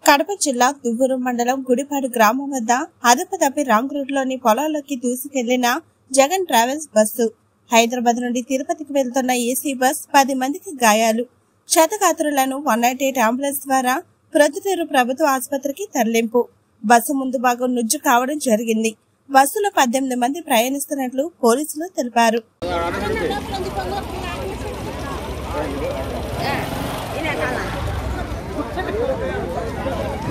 కడప జిల్లా దువ్వూరు మండలం గుడిపాడు గ్రామం వద్ద అదుపు తప్పి రాంగ్ రూట్ లోని పొలాల్లోకి దూసుకెళ్లిన జగన్ ట్రావెల్స్ బస్సు హైదరాబాద్ నుండి తిరుపతికి వెళ్తున్న ఏసీ బస్ పది మందికి గాయాలు క్షతగాత్రులను వన్ నైట్ ఎయిట్ అంబులెన్స్ ద్వారా ప్రొద్దుటూరు ప్రభుత్వ ఆసుపత్రికి తరలింపు బస్సు ముందు భాగం నుజ్జు కావడం జరిగింది బస్సులో పద్దెనిమిది మంది ప్రయాణిస్తున్నట్లు పోలీసులు తెలిపారు ina kala